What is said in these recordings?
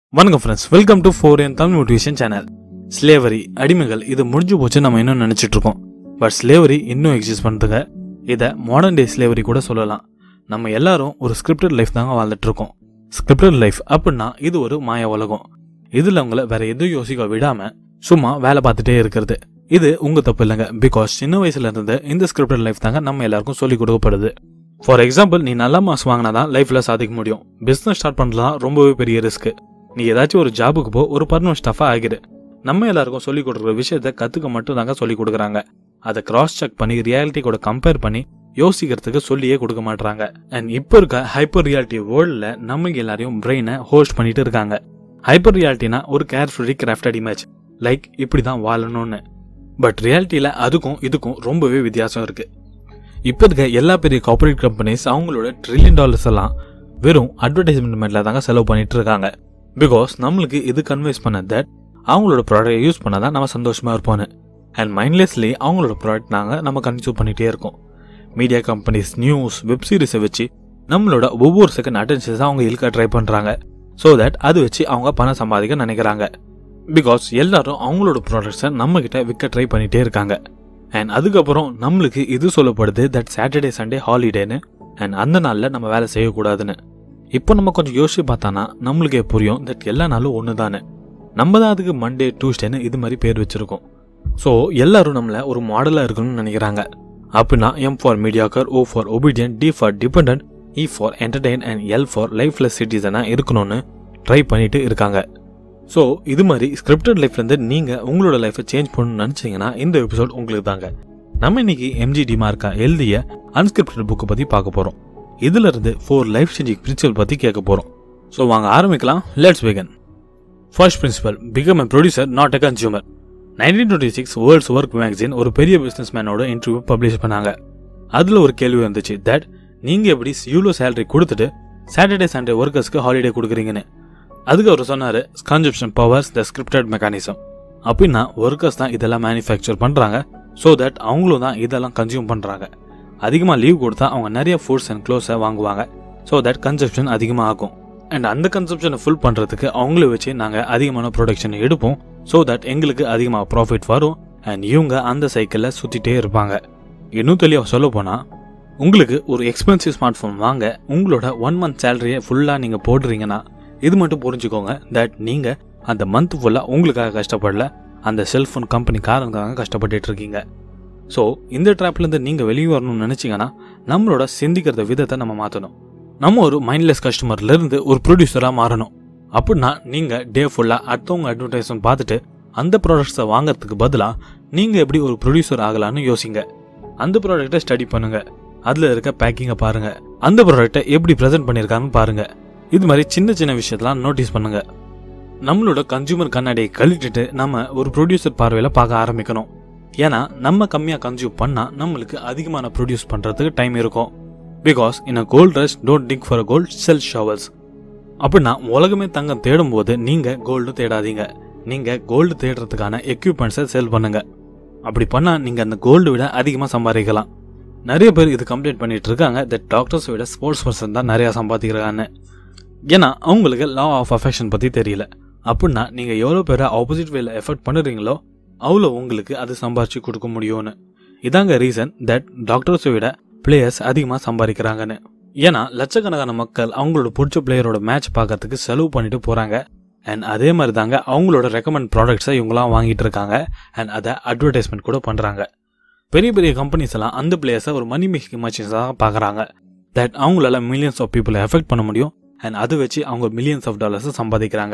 வணக்கம் friends welcome to four N Tamil motivation channel slavery அடிமைகள் இது முடிஞ்சு போச்சு நம்ம இன்னும் நினைச்சிட்டு இருக்கோம் பட் ஸ்லேவரி இன்னும் எக்ஸிஸ்ட் பண்ணுதுங்க இதை மாடர்ன் டே ஸ்லேவரி கூட சொல்லலாம் நம்ம எல்லாரும் ஒரு ஸ்கிரிப்டட் லைஃப் தாங்க வாழ்ந்துட்டு இருக்கோம் ஸ்கிரிப்டட் லைஃப் அப்படின்னா இது ஒரு மாய உலகம் இதுல உங்களை வேற எதுவும் யோசிக்க விடாம சும்மா வேலை பார்த்துட்டே இருக்கிறது இது உங்க தப்பு இல்லைங்க பிகாஸ் சின்ன வயசுல இருந்து இந்த ஸ்கிரிப்டட் லைஃப் தாங்க நம்ம எல்லாருக்கும் சொல்லிக் கொடுக்கப்படுது ஃபார் எக்ஸாம்பிள் நீ நல்ல மார்க்ஸ் வாங்கினா தான் லைஃப்ல சாதிக்க முடியும் பிசினஸ் ஸ்டார்ட் பண்றதுலாம் ரொம்பவே பெரிய ரிஸ்க் நீ ஏதாச்சும் ஒரு ஜாபுக்கு போ ஒரு பர்மனன்ட் ஸ்டாஃபா ஆகிடு நம்ம எல்லாருக்கும் சொல்லிக் கொடுக்குற விஷயத்த கத்துக்க மட்டும் தாங்க சொல்லிக் கொடுக்குறாங்க அதை கிராஸ் செக் பண்ணி ரியாலிட்டி கூட கம்பேர் பண்ணி யோசிக்கிறதுக்கு சொல்லியே கொடுக்க மாட்டாங்க அண்ட் இப்போ இருக்க ஹைப்பர் ரியாலிட்டி வேர்ல்டில் நம்ம எல்லாரையும் பிரெயினை ஹோஸ்ட் பண்ணிட்டு இருக்காங்க ஹைப்பர் ரியாலிட்டினா ஒரு கேர்ஃபுல்லி கிராஃப்டட் இமேஜ் லைக் இப்படி தான் வாழணும்னு பட் ரியாலிட்டியில் அதுக்கும் இதுக்கும் ரொம்பவே வித்தியாசம் இருக்கு இப்போ இருக்க எல்லா பெரிய கார்பரேட் கம்பெனிஸ் அவங்களோட ட்ரில்லியன் டாலர்ஸ் எல்லாம் வெறும் அட்வர்டைஸ்மெண்ட்ல தாங்க செலவு பண்ணிட்டு இருக்காங்க பிகாஸ் நம்மளுக்கு இது கன்வின்ஸ் பண்ண தட் அவங்களோட ப்ராடக்ட் யூஸ் பண்ணால் தான் நம்ம சந்தோஷமா இருப்போன்னு அண்ட் மைண்ட்லெஸ்லி அவங்களோட ப்ராடக்ட் நாங்கள் நம்ம கன்சியூம் பண்ணிகிட்டே இருக்கோம் மீடியா கம்பெனிஸ் நியூஸ் வெப் சீரிஸை வச்சு நம்மளோட ஒவ்வொரு செகண்ட் அட்டென்ஷன்ஸை அவங்க இழுக்க ட்ரை பண்ணுறாங்க ஸோ தட் அது வச்சு அவங்க பணம் சம்பாதிக்க நினைக்கிறாங்க பிகாஸ் எல்லாரும் அவங்களோட ப்ராடக்ட்ஸை நம்ம கிட்ட விற்க ட்ரை பண்ணிட்டே இருக்காங்க அண்ட் அதுக்கப்புறம் நம்மளுக்கு இது சொல்லப்படுது தட் சாட்டர்டே சண்டே ஹாலிடேன்னு அண்ட் அந்த நாளில் நம்ம வேலை செய்யக்கூடாதுன்னு இப்போ நம்ம கொஞ்சம் யோசிச்சு பார்த்தானா நம்மளுக்கே புரியும் தட் எல்லா நாளும் ஒன்று தானே நம்ம தான் அதுக்கு மண்டே டியூஸ்டேன்னு இது மாதிரி பேர் வச்சிருக்கோம் ஸோ எல்லாரும் நம்மளை ஒரு மாடலாக இருக்கணும்னு நினைக்கிறாங்க அப்படின்னா M for mediocre O for obedient D for depend E for entertain and L for lifeless சிட்டிசனாக இருக்கணும்னு ட்ரை பண்ணிட்டு இருக்காங்க ஸோ இது மாதிரி ஸ்கிரிப்டட் லைஃப்லேருந்து நீங்கள் உங்களோட லைஃப்பை சேஞ்ச் பண்ணணும்னு நினச்சிங்கன்னா இந்த எபிசோட் உங்களுக்கு தாங்க நம்ம இன்னைக்கு எம்ஜி டிமார்க்கா எழுதிய அன்ஸ்கிரிப்டட் புக்கை பற்றி பார்க்க போகிறோம் இதுல இருந்து ஃபோர் லைஃப் சேஞ்சிங் பிரின்சிபல் பற்றி கேட்க போகிறோம் ஸோ வாங்க ஆரம்பிக்கலாம் let's begin first principle become a producer not a consumer nineteen twenty six world's work magazine ஒரு பெரிய பிஸ்னஸ் மேனோட இன்டர்வியூ பப்ளிஷ் பண்ணாங்க அதில் ஒரு கேள்வி வந்துச்சு தட் நீங்கள் எப்படி இவ்வளோ சேலரி கொடுத்துட்டு சாட்டர்டே சண்டே ஒர்க்கர்ஸ்க்கு ஹாலிடே கொடுக்குறீங்கன்னு அதுக்கு அவர் சொன்னார் consumption powers the scripted mechanism அப்படின்னா ஒர்க்கர்ஸ் தான் இதெல்லாம் மேனுஃபேக்சர் பண்ணுறாங்க ஸோ தட் அவங்களும் தான் இதெல்லாம் கன்சியூம் பண்ணுறாங்க அதிகமாக லீவ் கொடுத்தா அவங்க நிறைய ஃபுட்ஸ் அண்ட் க்ளோத்ஸை வாங்குவாங்க ஸோ தட் கன்சப்ஷன் அதிகமாக ஆகும் அண்ட் அந்த கன்சப்ஷனை ஃபுல் பண்ணுறதுக்கு அவங்கள வச்சு நாங்கள் அதிகமான ப்ரொடக்ஷன் எடுப்போம் ஸோ தட் எங்களுக்கு அதிகமாக ப்ராஃபிட் வரும் அண்ட் இவங்க அந்த சைக்கிளில் சுற்றிட்டே இருப்பாங்க இன்னும் தெளிவாக சொல்ல போனால் உங்களுக்கு ஒரு எக்ஸ்பென்சிவ் ஸ்மார்ட் ஃபோன் வாங்க உங்களோட ஒன் மந்த் சேலரியை ஃபுல்லாக நீங்கள் போடுறீங்கன்னா இது மட்டும் புரிஞ்சுக்கோங்க தட் நீங்கள் அந்த மந்த் ஃபுல்லாக உங்களுக்காக கஷ்டப்படல அந்த செல்ஃபோன் கம்பெனி காரணக்காக கஷ்டப்பட்டுட்டு இருக்கீங்க ஸோ இந்த ட்ராப்லேருந்து நீங்கள் வெளியே வரணும்னு நினச்சிங்கன்னா நம்மளோட சிந்திக்கிறத விதத்தை நம்ம மாற்றணும் நம்ம ஒரு மைண்ட்லெஸ் கஸ்டமர்லேருந்து ஒரு ப்ரொடியூசராக மாறணும் அப்படின்னா நீங்கள் டே ஃபுல்லாக அடுத்தவங்க அட்வர்டைஸ்மெண்ட் பார்த்துட்டு அந்த ப்ராடக்ட்ஸை வாங்குறதுக்கு பதிலாக நீங்கள் எப்படி ஒரு ப்ரொடியூசர் ஆகலான்னு யோசிங்க அந்த ப்ராடக்ட்டை ஸ்டடி பண்ணுங்க அதில் இருக்க பேக்கிங்கை பாருங்க அந்த ப்ராடக்ட்டை எப்படி ப்ரெசென்ட் பண்ணியிருக்காங்கன்னு பாருங்க இது மாதிரி சின்ன சின்ன விஷயத்தெல்லாம் நோட்டீஸ் பண்ணுங்க நம்மளோட கன்சியூமர் கண்ணாடியை கழட்டிட்டு நம்ம ஒரு ப்ரொடியூசர் பார்வையில் பார்க்க ஆரம்பிக்கணும் ஏன்னா நம்ம கம்மியாக கன்சியூம் பண்ணால் நம்மளுக்கு அதிகமான ப்ரொடியூஸ் பண்ணுறதுக்கு டைம் இருக்கும் because in a gold rush don't dig for a gold sell shovels அப்படின்னா உலகமே தங்கம் தேடும் போது நீங்கள் கோல்டு தேடாதீங்க நீங்கள் கோல்டு தேடுறதுக்கான எக்யூப்மெண்ட்ஸை செல் பண்ணுங்க அப்படி பண்ணால் நீங்கள் அந்த கோல்டு விட அதிகமாக சம்பாதிக்கலாம் நிறைய பேர் இது கம்ப்ளைண்ட் பண்ணிட்டு இருக்காங்க தட் டாக்டர்ஸ் விட ஸ்போர்ட்ஸ் பர்சன் தான் நிறையா சம்பாதிக்கிறாங்கன்னு ஏன்னா அவங்களுக்கு லா ஆஃப் அஃபெக்ஷன் பற்றி தெரியல அப்படின்னா நீங்கள் எவ்வளோ பேரை ஆப்போசிட் வேல எஃபெக்ட் பண்ணுறீங்களோ அவ்வளோ உங்களுக்கு அது சம்பாரிச்சு கொடுக்க முடியும்னு இதாங்க ரீசன் தட் டாக்டர்ஸை விட பிளேயர்ஸ் அதிகமாக சம்பாதிக்கிறாங்கன்னு ஏன்னா லட்சக்கணக்கான மக்கள் அவங்களோட பிடிச்ச பிளேயரோட மேட்ச் பார்க்கறதுக்கு செலவு பண்ணிட்டு போகிறாங்க அண்ட் அதே மாதிரி தாங்க அவங்களோட ரெக்கமெண்ட் ப்ராடக்ட்ஸை இவங்களாம் வாங்கிட்டு இருக்காங்க அண்ட் அதை அட்வர்டைஸ்மெண்ட் கூட பண்ணுறாங்க பெரிய பெரிய கம்பெனிஸ் எல்லாம் அந்த பிளேயர்ஸை ஒரு மணி மேக்கிங் மச்சின்ஸாக பார்க்குறாங்க தட் அவங்களால மில்லியன்ஸ் ஆஃப் பீப்புளை எஃபெக்ட் பண்ண முடியும் அண்ட் அதை வச்சு அவங்க மில்லியன்ஸ் ஆஃப் டாலர்ஸை சம்பாதிக்கிறாங்க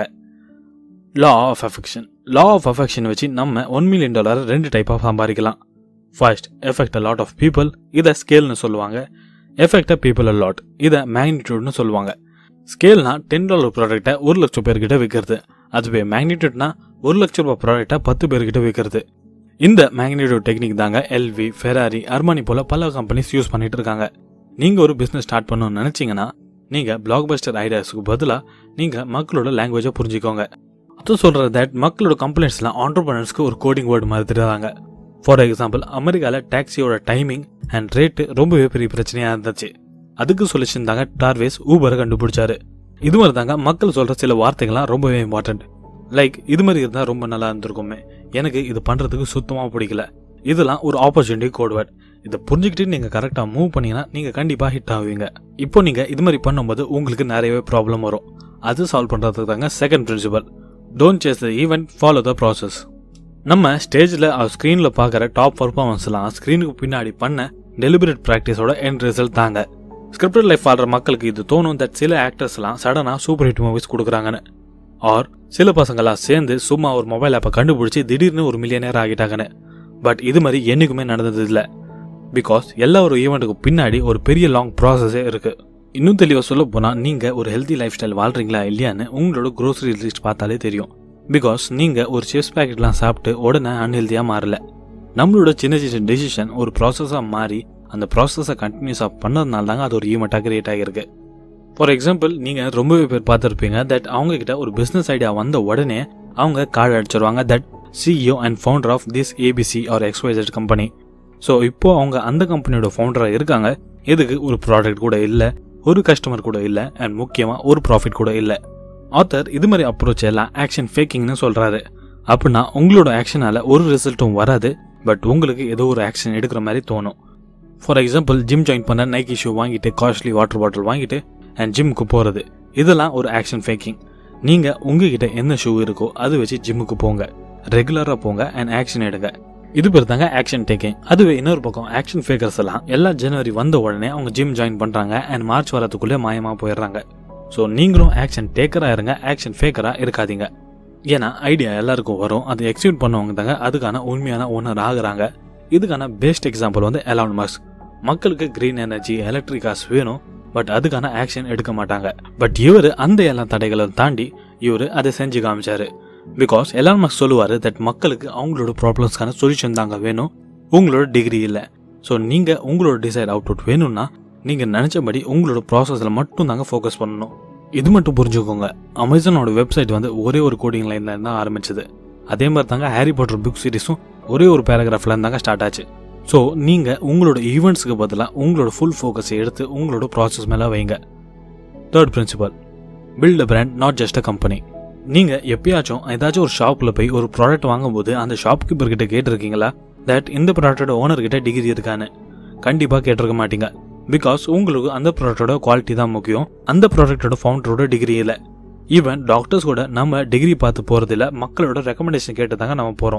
law of affection law of affection வச்சு நம்ம ஒன் மில்லியன் டாலர் ரெண்டு டைப்பாக சம்பாதிக்கலாம் first effect a lot of people இதை ஸ்கேல்னு சொல்லுவாங்க effect a people a lot இதை மேக்னிடியூட்னு சொல்லுவாங்க ஸ்கேல்னா டென் டாலர் ப்ராடக்ட்டை ஒரு லட்சம் பேர்கிட்ட விற்கிறது அதுவே மேக்னிடியூட்னா ஒரு லட்ச ரூபாய் ப்ராடக்ட்டை பத்து பேர்கிட்ட விற்கிறது இந்த மேக்னிடியூட் டெக்னிக் தாங்க எல்வி ஃபெராரி அர்மானி போல பல கம்பெனிஸ் யூஸ் பண்ணிட்டு இருக்காங்க நீங்க ஒரு பிசினஸ் ஸ்டார்ட் பண்ணணும்னு நினைச்சீங்கன்னா நீங்க பிளாக் பஸ்டர் ஐடியாஸுக்கு பதிலாக நீங்க மக்களோட லாங்குவேஜை புரிஞ்சுக்கோங்க அது சொல்றது தட் மக்களோட கம்ப்ளைண்ட்ஸ்லாம் ஆண்டர்பனர்ஸ்க்கு ஒரு கோடிங் வேர்டு மாதிரி தருவாங்க ஃபார் எக்ஸாம்பிள் அமெரிக்காவில் டாக்ஸியோட டைமிங் அண்ட் ரேட்டு ரொம்பவே பெரிய பிரச்சனையாக இருந்துச்சு அதுக்கு சொல்லிச்சிருந்தாங்க டார்வேஸ் ஊபரை கண்டுபிடிச்சாரு இது மாதிரி தாங்க மக்கள் சொல்ற சில வார்த்தைகள்லாம் ரொம்பவே இம்பார்ட்டன்ட் லைக் இது மாதிரி இருந்தால் ரொம்ப நல்லா இருந்திருக்குமே எனக்கு இது பண்ணுறதுக்கு சுத்தமாக பிடிக்கல இதெல்லாம் ஒரு ஆப்பர்ச்சுனிட்டி கோட்வேர்ட் இதை புரிஞ்சுக்கிட்டு நீங்கள் கரெக்டாக மூவ் பண்ணீங்கன்னா நீங்கள் கண்டிப்பாக ஹிட் ஆவீங்க இப்போ நீங்கள் இது மாதிரி பண்ணும்போது உங்களுக்கு நிறையவே ப்ராப்ளம் வரும் அது சால்வ் பண்ணுறதுக்கு தாங்க second principle don't chase the event follow the process நம்ம ஸ்டேஜில் ஸ்க்ரீனில் பார்க்குற டாப் பர்ஃபார்மன்ஸ்லாம் ஸ்க்ரீனுக்கு பின்னாடி பண்ண டெலிபரேட் ப்ராக்டிஸோட எண்ட் ரிசல்ட் தாங்க ஸ்கிரிப்டட் லைஃப் வாழ்ற மக்களுக்கு இது தோணும் தட் சில ஆக்டர்ஸ்லாம் சடனாக சூப்பர் ஹிட் மூவிஸ் கொடுக்குறாங்கன்னு ஆர் சில பசங்களாம் சேர்ந்து சும்மா ஒரு மொபைல் ஆப்பை கண்டுபிடிச்சி திடீர்னு ஒரு மில்லியனர் ஆகிட்டாங்கன்னு பட் இது மாதிரி என்னைக்குமே நடந்தது இல்லை பிகாஸ் எல்லா ஒரு ஈவெண்ட்டுக்கு பின்னாடி ஒரு பெரிய லாங் ப்ராசஸே இருக்கு இன்னும் தெளிவாக சொல்ல போனால் நீங்கள் ஒரு ஹெல்த்தி லைஃப் ஸ்டைல் வாழ்றீங்களா இல்லையான்னு உங்களோட க்ரோசரி லிஸ்ட் பார்த்தாலே தெரியும் பிகாஸ் நீங்கள் ஒரு சிப்ஸ் பேக்கெட்லாம் சாப்பிட்டு உடனே அன்ஹெல்த்தியாக மாறல நம்மளோட சின்ன சின்ன டெசிஷன் ஒரு ப்ராசஸாக மாறி அந்த ப்ராசஸை கண்டினியூஸாக பண்ணதுனால தாங்க அது ஒரு ஈவெண்ட்டாக கிரியேட் ஆகியிருக்கு ஃபார் எக்ஸாம்பிள் நீங்கள் ரொம்பவே பேர் பார்த்துருப்பீங்க தட் அவங்க கிட்ட ஒரு பிஸ்னஸ் ஐடியா வந்த உடனே அவங்க கார்டு அடிச்சிருவாங்க that CEO and founder of this ABC or XYZ company so இப்போ அவங்க அந்த கம்பெனியோட ஃபவுண்டராக இருக்காங்க இதுக்கு ஒரு ப்ராடக்ட் கூட இல்லை ஒரு கஸ்டமர் கூட இல்லை அண்ட் முக்கியமாக ஒரு ப்ராஃபிட் கூட இல்லை ஆத்தர் இது மாதிரி அப்ரோச் எல்லாம் ஆக்ஷன் ஃபேக்கிங்னு சொல்கிறாரு அப்படின்னா உங்களோட ஆக்ஷனால் ஒரு ரிசல்ட்டும் வராது பட் உங்களுக்கு ஏதோ ஒரு ஆக்ஷன் எடுக்கிற மாதிரி தோணும் ஃபார் எக்ஸாம்பிள் ஜிம் ஜாயின் பண்ண நைக்கி ஷூ வாங்கிட்டு காஸ்ட்லி வாட்டர் பாட்டில் வாங்கிட்டு அண்ட் ஜிம்முக்கு போகிறது இதெல்லாம் ஒரு ஆக்ஷன் ஃபேக்கிங் நீங்கள் உங்ககிட்ட என்ன ஷூ இருக்கோ அது வச்சு ஜிம்முக்கு போங்க ரெகுலராக போங்க அண்ட் ஆக்ஷன் எடுங்க இது பேர் தாங்க ஆக்ஷன் டேக்கிங் அதுவே இன்னொரு பக்கம் ஆக்ஷன் ஃபேக்கர்ஸ் எல்லாம் எல்லா ஜனவரி வந்த உடனே அவங்க ஜிம் ஜாயின் பண்ணுறாங்க அண்ட் மார்ச் வரதுக்குள்ளே மாயமாக போயிடுறாங்க ஸோ நீங்களும் ஆக்ஷன் டேக்கராக இருங்க ஆக்ஷன் ஃபேக்கராக இருக்காதீங்க ஏன்னா ஐடியா எல்லாருக்கும் வரும் அதை எக்ஸிக்யூட் பண்ணவங்க தாங்க அதுக்கான உண்மையான ஓனர் ஆகுறாங்க இதுக்கான பெஸ்ட் எக்ஸாம்பிள் வந்து எலான் மாஸ்க் மக்களுக்கு கிரீன் எனர்ஜி எலக்ட்ரிக் காஸ் வேணும் பட் அதுக்கான ஆக்ஷன் எடுக்க மாட்டாங்க பட் இவர் அந்த எல்லா தடைகளை தாண்டி இவர் அதை செஞ்சு காமிச்சாரு பிகாஸ் எலான் மாஸ்க் சொல்லுவார் தட் மக்களுக்கு அவங்களோட ப்ராப்ளம்ஸ்க்கான சொல்யூஷன் தாங்க வேணும் உங்களோட டிகிரி இல்லை ஸோ நீங்கள் உங்களோட டிசைர் அவுட் அவுட் வேணும்னா நீங்கள் நினச்சபடி உங்களோட ப்ராசஸில் மட்டும் தாங்க ஃபோக்கஸ் பண்ணணும் இது மட்டும் புரிஞ்சுக்கோங்க அமேசானோட வெப்சைட் வந்து ஒரே ஒரு கோடிங் லைன்ல இருந்தா ஆரம்பிச்சது அதே மாதிரி தாங்க ஹாரி பாட்டர் புக் சீரிஸும் ஒரே ஒரு பேராகிராஃப்ல இருந்தாங்க ஸ்டார்ட் ஆச்சு ஸோ நீங்கள் உங்களோட ஈவெண்ட்ஸ்க்கு பதிலாக உங்களோட ஃபுல் ஃபோக்கஸை எடுத்து உங்களோட ப்ராசஸ் மேலே வைங்க third principle build a brand not just a company நீங்கள் எப்பயாச்சும் ஏதாச்சும் ஒரு ஷாப்பில் போய் ஒரு ப்ராடக்ட் வாங்கும்போது அந்த ஷாப் கீப்பர் கிட்ட கேட்டிருக்கீங்களா தட் இந்த ப்ராடக்டோட ஓனர் கிட்ட டிகிரி இருக்கான்னு கண்டிப்பாக கேட்டிருக்க மாட்டீங்க பிகாஸ் உங்களுக்கு அந்த ப்ராடக்டோட குவாலிட்டி தான் முக்கியம் அந்த ப்ராடக்டோட ஃபவுண்டரோட டிகிரி இல்லை ஈவன் டாக்டர்ஸ் கூட நம்ம டிகிரி பார்த்து போகிறதில்ல மக்களோட ரெக்கமெண்டேஷன் கேட்டு தாங்க நம்ம போகிறோம்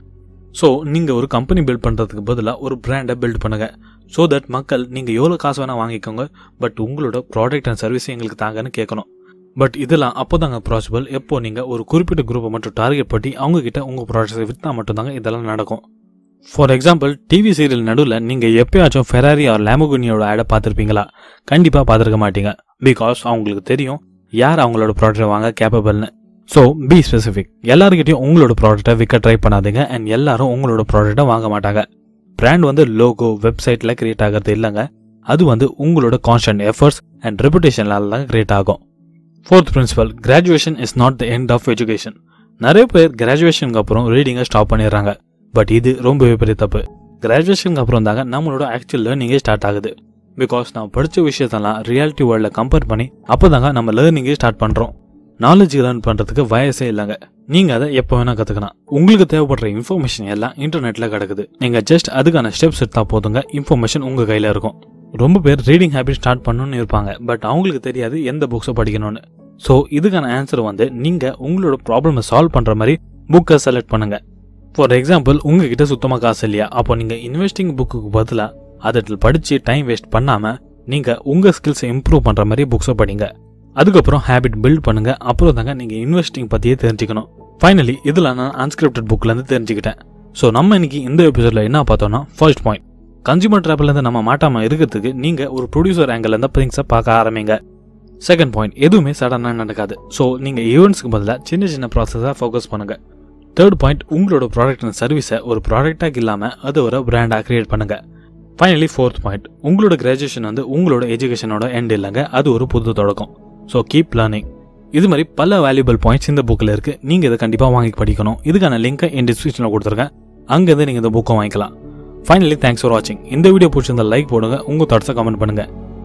ஸோ நீங்கள் ஒரு கம்பெனி பில்ட் பண்ணுறதுக்கு பதிலாக ஒரு பிராண்டை பில்ட் பண்ணுங்கள் ஸோ தட் மக்கள் நீங்கள் எவ்வளோ காசு வேணால் வாங்கிக்கோங்க பட் உங்களோட ப்ராடக்ட் அண்ட் சர்வீஸ் எங்களுக்கு தாங்கன்னு கேட்கணும் பட் இதெல்லாம் அப்போ தாங்க பாசிபிள் எப்போ நீங்கள் ஒரு குறிப்பிட்ட குரூப்பை மட்டும் டார்கெட் பண்ணி அவங்கக்கிட்ட உங்கள் ப்ராடக்ட்ஸை விற்றா மட்டும்தாங்க இதெல்லாம் நடக்கும் ஃபார் எக்ஸாம்பிள் டிவி சீரியல் நடுவில் நீங்கள் எப்பயாச்சும் ஃபெராரி ஆர் லேமகுனியோட ஆடை பார்த்துருப்பீங்களா கண்டிப்பாக பார்த்துருக்க மாட்டீங்க பிகாஸ் அவங்களுக்கு தெரியும் யார் அவங்களோட ப்ராடக்ட்டை வாங்க கேப்பபிள்னு ஸோ பி ஸ்பெசிஃபிக் எல்லாருக்கிட்டையும் உங்களோட ப்ராடக்ட்டை விற்க ட்ரை பண்ணாதீங்க அண்ட் எல்லாரும் உங்களோட ப்ராடக்ட்டை வாங்க மாட்டாங்க பிராண்ட் வந்து லோகோ வெப்சைட்டில் கிரியேட் ஆகிறது இல்லைங்க அது வந்து உங்களோட கான்ஸ்டன்ட் எஃபர்ட்ஸ் அண்ட் ரெப்புடேஷனால தான் கிரியேட் ஆகும் fourth principle graduation is not the end of education நிறைய பேர் கிராஜுவேஷனுக்கு அப்புறம் ரீடிங்கை ஸ்டாப் பண்ணிடுறாங்க பட் இது ரொம்பவே பெரிய தப்பு கிராஜுவேஷனுக்கு அப்புறம் தாங்க நம்மளோட ஆக்சுவல் லேர்னிங்கே ஸ்டார்ட் ஆகுது பிகாஸ் நான் படித்த விஷயத்தெல்லாம் ரியாலிட்டி வேர்ல்டில் கம்பேர் பண்ணி அப்போ தாங்க நம்ம லேர்னிங்கே ஸ்டார்ட் பண்ணுறோம் நாலேஜ் லேர்ன் பண்ணுறதுக்கு வயசே இல்லைங்க நீங்கள் அதை எப்போ வேணால் கற்றுக்கலாம் உங்களுக்கு தேவைப்படுற இன்ஃபர்மேஷன் எல்லாம் இன்டர்நெட்டில் கிடக்குது நீங்கள் ஜஸ்ட் அதுக்கான ஸ்டெப்ஸ் எடுத்தால் போதுங்க இன்ஃபர்மேஷன் உங்கள் கையில் இருக்கும் ரொம்ப பேர் ரீடிங் ஹேபிட் ஸ்டார்ட் பண்ணணும்னு இருப்பாங்க பட் அவங்களுக்கு தெரியாது எந்த புக்ஸை படிக்கணும்னு ஸோ இதுக்கான ஆன்சர் வந்து நீங்கள் உங்களோட ப்ராப்ளமை சால்வ் பண்ணுற மாதிரி புக்கை செலக்ட் பண்ணுங்கள் ஃபார் எக்ஸாம்பிள் உங்ககிட்ட சுத்தமாக காசு இல்லையா அப்போ நீங்கள் இன்வெஸ்டிங் புக்குக்கு பதிலாக அதில் படித்து டைம் வேஸ்ட் பண்ணாமல் நீங்கள் உங்கள் ஸ்கில்ஸை இம்ப்ரூவ் பண்ணுற மாதிரி புக்ஸை படிங்க அதுக்கப்புறம் ஹேபிட் பில்ட் பண்ணுங்க அப்புறம் தாங்க நீங்கள் இன்வெஸ்டிங் பற்றியே தெரிஞ்சுக்கணும் ஃபைனலி இதில் நான் அன்ஸ்கிரிப்டட் புக்லேருந்து தெரிஞ்சுக்கிட்டேன் ஸோ நம்ம இன்னைக்கு இந்த எபிசோடில் என்ன பார்த்தோம்னா ஃபர்ஸ்ட் பாயிண்ட் கன்சியூமர் ட்ராப்லேருந்து நம்ம மாட்டாமல் இருக்கிறதுக்கு நீங்கள் ஒரு ப்ரொடியூசர் ஆங்கிலேருந்து திங்ஸை பார்க்க ஆரம்பிங்க செகண்ட் பாயிண்ட் எதுவுமே சடனாக நடக்காது ஸோ நீங்கள் ஈவெண்ட்ஸ்க்கு பதிலாக சின்ன சின்ன ப்ராசஸாக ஃபோக்கஸ் பண்ணுங்கள் தேர்ட் பாயிண்ட் உங்களோட ப்ராடக்ட் அண்ட் சர்வீஸை ஒரு ப்ராடக்டாக இல்லாமல் அது ஒரு பிராண்டாக கிரியேட் பண்ணுங்கள் ஃபைனலி ஃபோர்த் பாயிண்ட் உங்களோட கிராஜுவேஷன் வந்து உங்களோட எஜுகேஷனோட எண்ட் இல்லைங்க அது ஒரு புது தொடக்கம் ஸோ கீப் லேர்னிங் இது மாதிரி பல வேல்யூபிள் பாயிண்ட்ஸ் இந்த புக்கில் இருக்குது நீங்கள் இதை கண்டிப்பாக வாங்கி படிக்கணும் இதுக்கான லிங்கை என் டிஸ்கிரிப்ஷனில் கொடுத்துருக்கேன் அங்கேருந்து நீங்கள் இந்த புக்கை வாங்கிக்கலாம் ஃபைனலி தேங்க்ஸ் ஃபார் வாட்சிங் இந்த வீடியோ பிடிச்சிருந்தா லைக் போடுங்க உங்கள் தாட்ஸை கமெண்ட் பண்ணுங்கள்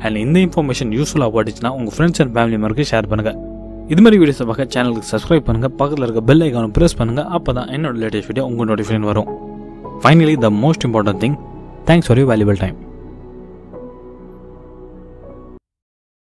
அண்ட் இந்த இன்ஃபர்மேஷன் யூஸ்ஃபுல்லாக பட்டுச்சுன்னா உங்கள் ஃப்ரெண்ட்ஸ் அண்ட் ஃபேமிலி மெம்பருக்கு ஷேர் பண்ணுங்கள் இது மாதிரி வீடியோஸை பார்க்க சேனலுக்கு சப்ஸ்கிரைப் பண்ணுங்கள் பக்கத்தில் இருக்க பெல் ஐக்கானும் ப்ரெஸ் பண்ணுங்கள் அப்போ தான் என்னோட லேட்டஸ்ட் வீடியோ உங்கள் நோட்டிஃபிகேஷன் வரும் finally the most important thing thanks for you valuable time